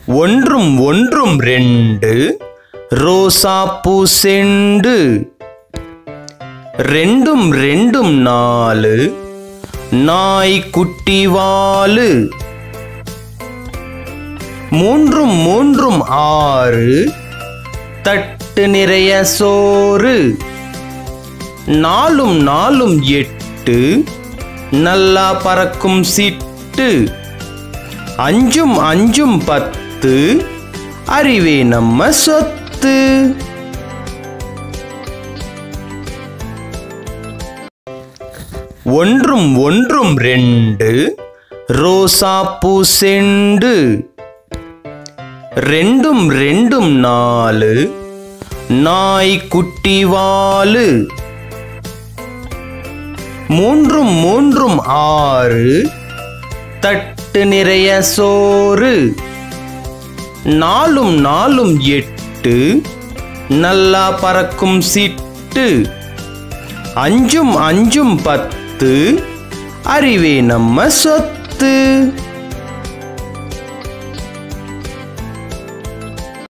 ஒன்றும் ஒன்றும் ரெண்டு ரோசாப்பூ செண்டு ரெண்டும் ரெண்டும் நாலு நாய் குட்டி வாலு மூன்றும் மூன்றும் ஆறு தட்டு நிறைய சோறு நாலும் நாலும் எட்டு நல்லா பறக்கும் சிட்டு அஞ்சும் அஞ்சும் பத்து அறிவே நம்ம சொத்து ஒன்றும் ஒன்றும் ரெண்டு ரோசாப்பூ செண்டு ரெண்டும் ரெண்டும் நாலு நாய் குட்டி வாலு மூன்றும் மூன்றும் ஆறு தட்டு நிறைய சோறு நாலும் நாலும் எட்டு நல்லா பறக்கும் சிட்டு அஞ்சும் அஞ்சும் பத்து அறிவே நம்ம சொத்து